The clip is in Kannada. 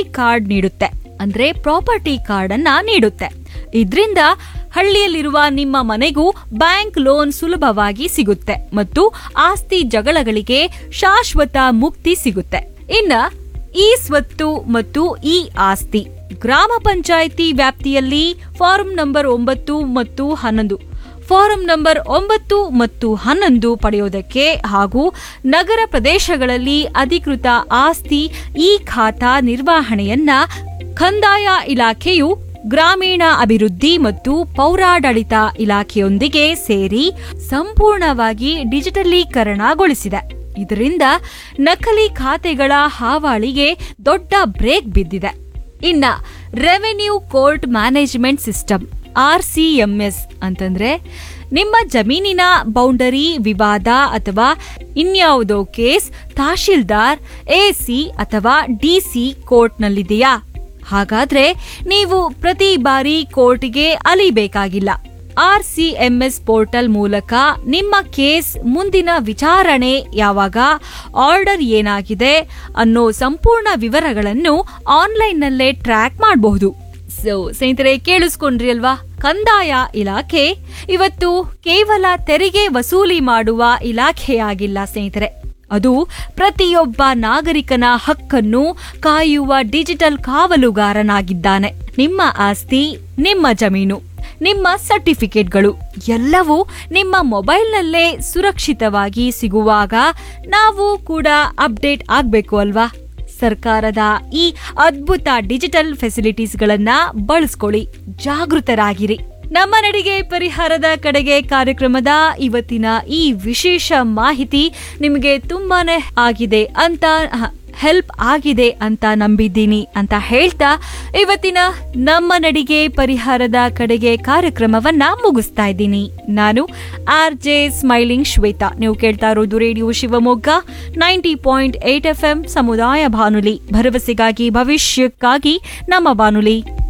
ಕಾರ್ಡ್ ನೀಡುತ್ತೆ ಅಂದ್ರೆ ಪ್ರಾಪರ್ಟಿ ಕಾರ್ಡ್ ಅನ್ನ ನೀಡುತ್ತೆ ಇದ್ರಿಂದ ಹಳ್ಳಿಯಲ್ಲಿರುವ ನಿಮ್ಮ ಮನೆಗೂ ಬ್ಯಾಂಕ್ ಲೋನ್ ಸುಲಭವಾಗಿ ಸಿಗುತ್ತೆ ಮತ್ತು ಆಸ್ತಿ ಜಗಳಗಳಿಗೆ ಶಾಶ್ವತ ಮುಕ್ತಿ ಸಿಗುತ್ತೆ ಇನ್ನ ಈ ಸ್ವತ್ತು ಮತ್ತು ಈ ಆಸ್ತಿ ಗ್ರಾಮ ಪಂಚಾಯಿತಿ ವ್ಯಾಪ್ತಿಯಲ್ಲಿ ಫಾರಂ ನಂಬರ್ ಒಂಬತ್ತು ಮತ್ತು ಹನ್ನೊಂದು ಫಾರಂ ನಂಬರ್ ಒಂಬತ್ತು ಮತ್ತು ಹನ್ನೊಂದು ಪಡೆಯೋದಕ್ಕೆ ಹಾಗೂ ನಗರ ಪ್ರದೇಶಗಳಲ್ಲಿ ಅಧಿಕೃತ ಆಸ್ತಿ ಈ ಖಾತಾ ನಿರ್ವಹಣೆಯನ್ನ ಕಂದಾಯ ಇಲಾಖೆಯು ಗ್ರಾಮೀಣ ಅಭಿವೃದ್ಧಿ ಮತ್ತು ಪೌರಾಡಳಿತ ಇಲಾಖೆಯೊಂದಿಗೆ ಸೇರಿ ಸಂಪೂರ್ಣವಾಗಿ ಡಿಜಿಟಲೀಕರಣಗೊಳಿಸಿದೆ ಇದರಿಂದ ನಕಲಿ ಖಾತೆಗಳ ಹಾವಳಿಗೆ ದೊಡ್ಡ ಬ್ರೇಕ್ ಬಿದ್ದಿದೆ ಇನ್ನ revenue court management system R C M S ಅಂತಂದ್ರೆ ನಿಮ್ಮ ಜಮೀನಿನ ಬೌಂಡರಿ ವಿವಾದ ಅಥವಾ ಇನ್ಯಾವುದೋ ಕೇಸ್ ತಹಶೀಲ್ದಾರ್ ಎಸಿ ಅಥವಾ ಡಿಸಿ ಕೋರ್ಟ್ನಲ್ಲಿದೆಯಾ ಹಾಗಾದ್ರೆ ನೀವು ಪ್ರತಿ ಬಾರಿ ಕೋರ್ಟ್ಗೆ ಅಲಿಬೇಕಾಗಿಲ್ಲ R C M S portal ಮೂಲಕ ನಿಮ್ಮ ಕೇಸ್ ಮುಂದಿನ ವಿಚಾರಣೆ ಯಾವಾಗ ಆರ್ಡರ್ ಏನಾಗಿದೆ ಅನ್ನೋ ಸಂಪೂರ್ಣ ವಿವರಗಳನ್ನು ಆನ್ಲೈನ್ನಲ್ಲೇ ಟ್ರ್ಯಾಕ್ ಮಾಡಬಹುದು ಸೊ ಸ್ನೇಹಿತರೆ ಕೇಳಿಸ್ಕೊಂಡ್ರಿ ಅಲ್ವಾ ಕಂದಾಯ ಇಲಾಖೆ ಇವತ್ತು ಕೇವಲ ತೆರಿಗೆ ವಸೂಲಿ ಮಾಡುವ ಇಲಾಖೆಯಾಗಿಲ್ಲ ಸ್ನೇಹಿತರೆ ಅದು ಪ್ರತಿಯೊಬ್ಬ ನಾಗರಿಕನ ಹಕ್ಕನ್ನು ಕಾಯುವ ಡಿಜಿಟಲ್ ಕಾವಲುಗಾರನಾಗಿದ್ದಾನೆ ನಿಮ್ಮ ಆಸ್ತಿ ನಿಮ್ಮ ಜಮೀನು ನಿಮ್ಮ ಸರ್ಟಿಫಿಕೇಟ್ಗಳು ಎಲ್ಲವೂ ನಿಮ್ಮ ಮೊಬೈಲ್ನಲ್ಲೇ ಸುರಕ್ಷಿತವಾಗಿ ಸಿಗುವಾಗ ನಾವು ಕೂಡ ಅಪ್ಡೇಟ್ ಆಗಬೇಕು ಅಲ್ವಾ ಸರ್ಕಾರದ ಈ ಅದ್ಭುತ ಡಿಜಿಟಲ್ ಫೆಸಿಲಿಟೀಸ್ಗಳನ್ನ ಬಳಸ್ಕೊಳ್ಳಿ ಜಾಗೃತರಾಗಿರಿ ನಮ್ಮ ನಡಿಗೆ ಪರಿಹಾರದ ಕಡೆಗೆ ಕಾರ್ಯಕ್ರಮದ ಇವತ್ತಿನ ಈ ವಿಶೇಷ ಮಾಹಿತಿ ನಿಮಗೆ ತುಂಬಾನೇ ಆಗಿದೆ ಅಂತ ಹೆಲ್ಪ್ ಆಗಿದೆ ಅಂತ ನಂಬಿದ್ದೀನಿ ಅಂತ ಹೇಳ್ತಾ ಇವತ್ತಿನ ನಮ್ಮ ನಡಿಗೆ ಪರಿಹಾರದ ಕಡೆಗೆ ಕಾರ್ಯಕ್ರಮವನ್ನ ಮುಗಿಸ್ತಾ ಇದ್ದೀನಿ ನಾನು ಆರ್ ಜೆ ಸ್ಮೈಲಿಂಗ್ ಶ್ವೇತಾ ನೀವು ಕೇಳ್ತಾ ಇರೋದು radio Shivamogga ninety point eight F M ಸಮುದಾಯ ಬಾನುಲಿ ಭರವಸೆಗಾಗಿ ಭವಿಷ್ಯಕ್ಕಾಗಿ ನಮ್ಮ ಬಾನುಲಿ